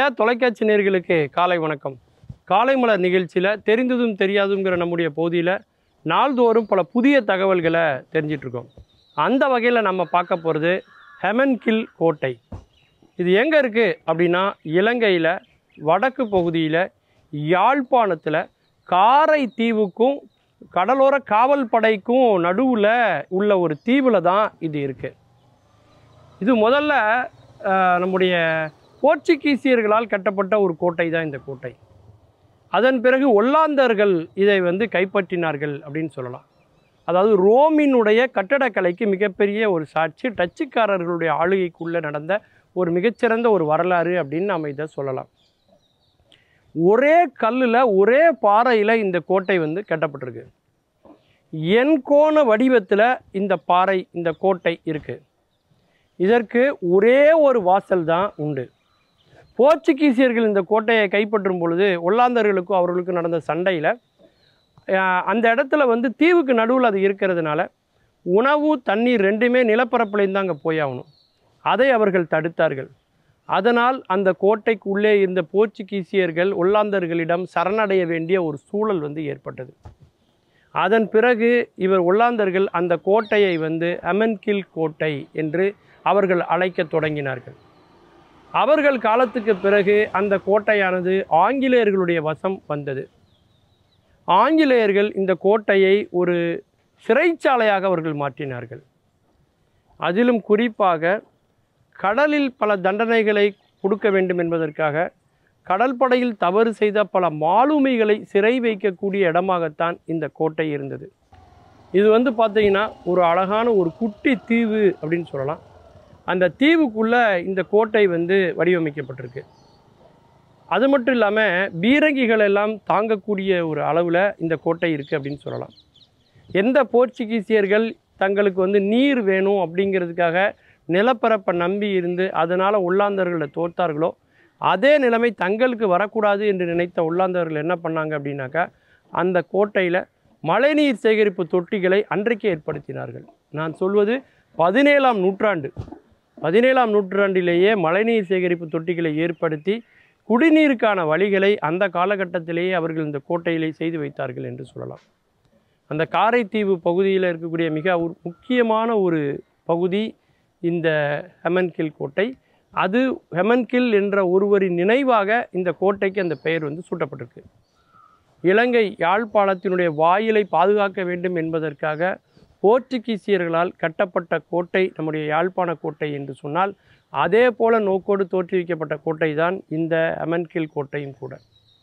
தொலைக்காட்சி நேர்களுக்கு காலை வணக்கம் காலை மலர் நிகழ்ச்சியில் தெரிந்ததும் தெரியாதுங்கிற நம்முடைய பகுதியில் நாள்தோறும் பல புதிய தகவல்களை தெரிஞ்சிட்டு இருக்கோம் அந்த வகையில் நம்ம பார்க்க போகிறது ஹெமன்கில் கோட்டை இது எங்கே இருக்குது அப்படின்னா இலங்கையில் வடக்கு பகுதியில் யாழ்ப்பாணத்தில் காரை தீவுக்கும் கடலோர காவல் படைக்கும் நடுவில் உள்ள ஒரு தீவில் தான் இது இருக்குது இது முதல்ல அஹ், நம்முடைய போர்ச்சுகீசியர்களால் கட்டப்பட்ட ஒரு கோட்டை தான் இந்த கோட்டை அதன் பிறகு ஒல்லாந்தர்கள் இதை வந்து கைப்பற்றினார்கள் அப்படின்னு சொல்லலாம் அதாவது ரோமினுடைய கட்டடக்கலைக்கு மிகப்பெரிய ஒரு சாட்சி டச்சுக்காரர்களுடைய ஆளுகைக்குள்ளே நடந்த ஒரு மிகச்சிறந்த ஒரு வரலாறு அப்படின்னு நம்ம இதை சொல்லலாம் ஒரே கல்லில் ஒரே பாறையில் இந்த கோட்டை வந்து கட்டப்பட்டிருக்கு எண்கோண வடிவத்தில் இந்த பாறை இந்த கோட்டை இருக்குது இதற்கு ஒரே ஒரு வாசல் தான் உண்டு போர்ச்சுகீசியர்கள் இந்த கோட்டையை கைப்பற்றும் பொழுது ஒல்லாந்தர்களுக்கும் அவர்களுக்கும் நடந்த சண்டையில் அந்த இடத்துல வந்து தீவுக்கு நடுவில் அது இருக்கிறதுனால உணவு தண்ணீர் ரெண்டுமே நிலப்பரப்புலேருந்து தான் அங்கே போயாகணும் அதை அவர்கள் தடுத்தார்கள் அதனால் அந்த கோட்டைக்கு உள்ளே இருந்த போர்ச்சுகீசியர்கள் ஒல்லாந்தர்களிடம் சரணடைய வேண்டிய ஒரு சூழல் வந்து ஏற்பட்டது அதன் பிறகு இவர் ஒல்லாந்தர்கள் அந்த கோட்டையை வந்து அமென்கில் கோட்டை என்று அவர்கள் அழைக்கத் தொடங்கினார்கள் அவர்கள் காலத்துக்கு பிறகு அந்த கோட்டையானது ஆங்கிலேயர்களுடைய வசம் வந்தது ஆங்கிலேயர்கள் இந்த கோட்டையை ஒரு சிறைச்சாலையாக அவர்கள் மாற்றினார்கள் அதிலும் குறிப்பாக கடலில் பல தண்டனைகளை கொடுக்க வேண்டும் என்பதற்காக கடல் படையில் தவறு செய்த பல மாலுமிகளை சிறை வைக்கக்கூடிய இடமாகத்தான் இந்த கோட்டை இருந்தது இது வந்து பார்த்தீங்கன்னா ஒரு அழகான ஒரு குட்டி தீவு அப்படின்னு சொல்லலாம் அந்த தீவுக்குள்ளே இந்த கோட்டை வந்து வடிவமைக்கப்பட்டிருக்கு அது மட்டும் இல்லாமல் பீரங்கிகள் எல்லாம் தாங்கக்கூடிய ஒரு அளவில் இந்த கோட்டை இருக்குது அப்படின்னு சொல்லலாம் எந்த போர்ச்சுகீசியர்கள் தங்களுக்கு வந்து நீர் வேணும் அப்படிங்கிறதுக்காக நிலப்பரப்பை நம்பி இருந்து அதனால் உள்ளாந்தர்களை தோற்றார்களோ அதே நிலைமை தங்களுக்கு வரக்கூடாது என்று நினைத்த உள்ளாந்தர்கள் என்ன பண்ணாங்க அப்படின்னாக்கா அந்த கோட்டையில் மழைநீர் சேகரிப்பு தொட்டிகளை அன்றைக்கே ஏற்படுத்தினார்கள் நான் சொல்வது பதினேழாம் நூற்றாண்டு பதினேழாம் நூற்றாண்டிலேயே மழைநீர் சேகரிப்பு தொட்டிகளை ஏற்படுத்தி குடிநீருக்கான வழிகளை அந்த காலகட்டத்திலேயே அவர்கள் இந்த கோட்டையிலே செய்து வைத்தார்கள் என்று சொல்லலாம் அந்த காரைத்தீவு பகுதியில் இருக்கக்கூடிய மிக ஒரு முக்கியமான ஒரு பகுதி இந்த ஹெமன்கில் கோட்டை அது ஹெமன்கில் என்ற ஒருவரின் நினைவாக இந்த கோட்டைக்கு அந்த பெயர் வந்து சூட்டப்பட்டிருக்கு இலங்கை யாழ்ப்பாணத்தினுடைய வாயிலை பாதுகாக்க வேண்டும் என்பதற்காக போர்ச்சுகீசியர்களால் கட்டப்பட்ட கோட்டை நம்முடைய யாழ்ப்பாண கோட்டை என்று சொன்னால் அதே போல நோக்கோடு தோற்றுவிக்கப்பட்ட கோட்டை தான் இந்த அமன்கில் கோட்டையும் கூட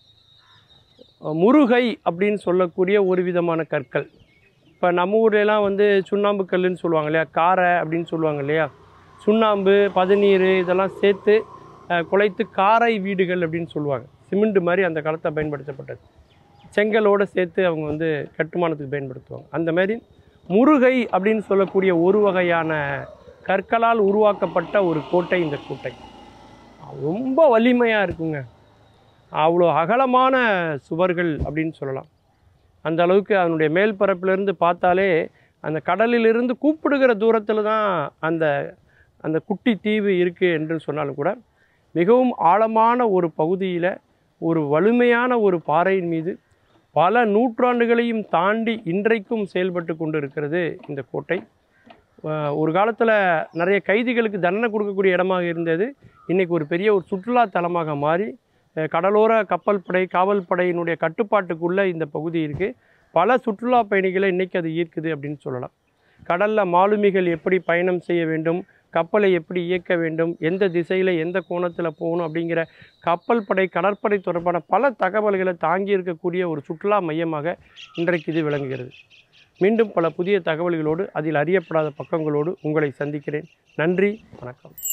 முருகை அப்படின்னு சொல்லக்கூடிய ஒரு விதமான கற்கள் இப்போ நம்ம ஊர்லலாம் வந்து சுண்ணாம்பு கல்லுன்னு சொல்லுவாங்க இல்லையா காரை அப்படின்னு சொல்லுவாங்க இல்லையா சுண்ணாம்பு பதநீர் இதெல்லாம் சேர்த்து அஹ், குலைத்து காரை வீடுகள் அப்படின்னு சொல்லுவாங்க சிமெண்ட் மாதிரி அந்த காலத்தில் பயன்படுத்தப்பட்டது செங்கலோடு சேர்த்து அவங்க வந்து கட்டுமானத்துக்கு பயன்படுத்துவாங்க அந்த மாதிரி முருகை அப்படின்னு சொல்லக்கூடிய ஒரு வகையான கற்களால் உருவாக்கப்பட்ட ஒரு கோட்டை இந்த கோட்டை ரொம்ப வலிமையாக இருக்குங்க அவ்வளோ அகலமான சுவர்கள் அப்படின்னு சொல்லலாம் அந்த அளவுக்கு அதனுடைய மேல் பரப்பிலிருந்து பார்த்தாலே அந்த கடலிலிருந்து கூப்பிடுகிற தூரத்தில் தான் அந்த அந்த குட்டி தீவு இருக்குது என்று சொன்னாலும் கூட மிகவும் ஆழமான ஒரு பகுதியில் ஒரு வலிமையான ஒரு பாறையின் மீது பல நூற்றாண்டுகளையும் தாண்டி இன்றைக்கும் செயல்பட்டு கொண்டு இருக்கிறது இந்த கோட்டை அஹ் ஒரு காலத்தில் நிறைய கைதிகளுக்கு தண்டனை கொடுக்கக்கூடிய இடமாக இருந்தது இன்றைக்கி ஒரு பெரிய ஒரு சுற்றுலா தலமாக மாறி அஹ் கடலோர கப்பல் படை காவல் படையினுடைய கட்டுப்பாட்டுக்குள்ளே இந்த பகுதி இருக்குது பல சுற்றுலா பயணிகளை இன்றைக்கி அது ஈர்க்குது அப்படின்னு சொல்லலாம் கடலில் மாலுமிகள் எப்படி பயணம் செய்ய வேண்டும் கப்பலை எப்படி இயக்க வேண்டும் எந்த திசையில் எந்த கோணத்தில் போகணும் அப்படிங்கிற கப்பல் படை கடற்படை தொடர்பான பல தகவல்களை தாங்கி இருக்கக்கூடிய ஒரு சுற்றுலா மையமாக இன்றைக்கு இது விளங்குகிறது மீண்டும் பல புதிய தகவல்களோடு அதில் அறியப்படாத பக்கங்களோடு உங்களை சந்திக்கிறேன் நன்றி வணக்கம்